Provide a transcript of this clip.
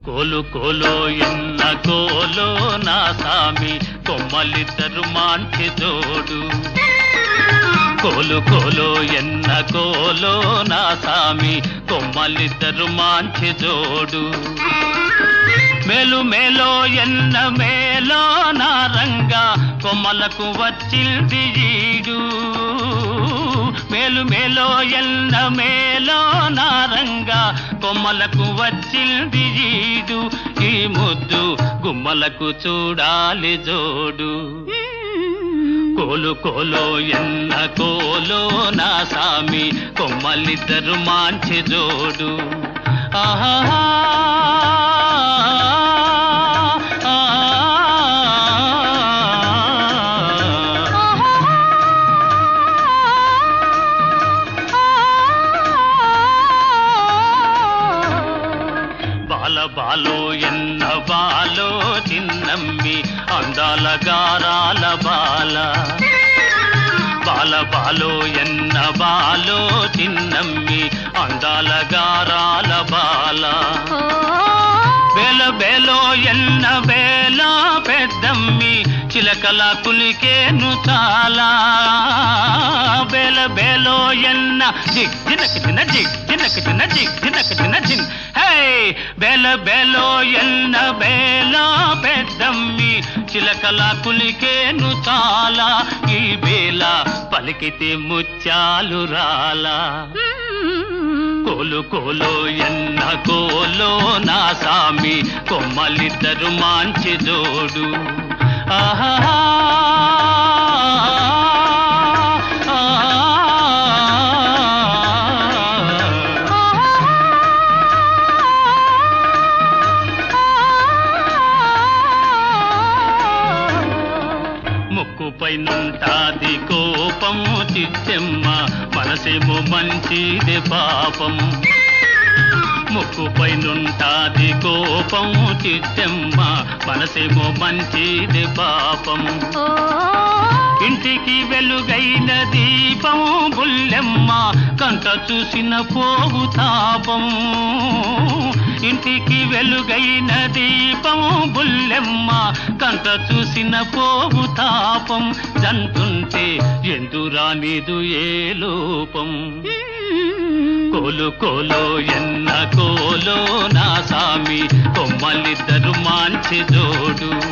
కోలు కోలో ఎన్న కోలో నా సామి కొమ్మలిద్దరు మాంచి జోడు కోలు కోలో ఎన్న కోలో నా సామి కొమ్మలిద్దరు మాంచి జోడు మేలు మేలో ఎన్న మేలో నా రంగా కొమ్మలకు వచ్చింది ఈడు మేలు మేలో ఎన్న మేలో నా రంగా కొమ్మలకు వచ్చింది ఈడు ఈ ముద్దు గుమ్మలకు చూడాలి జోడు కోలు కోలో ఎన్న కోలో నా సామి కొమ్మలిద్దరు మాంచి జోడు ఆహా బాల బాలో ఎన్న బాలో చిన్నమ్మి అందాల గారాల బాల బాల బాలో ఎన్న బాలో చిన్నమ్మి అందాల గారాల బాల బేల బేలో ఎన్న బేల పెద్దమ్మి చిలకల కులికేను చాలా బేల బేలో ఎన్న జిగ్ జినక జిన జిగ్ జినక జిన జిగ్ జినక జిన జిన్ హే బేల బేలో ఎన్న బేల పెద్దమ్మి చిలకల కులికేను చాలా ఈ బేల పలికితే ముత్యాలు రాలా కోలు కోలో ఎన్న కోలో నా సామి కొమ్మలిద్దరు మాంచి జోడు ఆహా ముక్కుపై నుంటాది కోపము చిత్తెమ్మ మనసేమో మంచిది పాపం ముక్కుపై నుంటాది కోపము చిత్తెమ్మ మనసేమో మంచిది పాపం ఇంటికి వెలుగైన దీపం బుల్లెమ్మ కంట చూసిన పోవు తాపం ఇంటికి వెలుగైన దీపం బుల్లెమ్మ కంట చూసిన పోవు తాపం జంటుంటే ఎందురానిదు ఏ లోపం కోలు కోలో ఎన్న కోలో నా సామి కొమ్మలిద్దరు మాంచి జోడు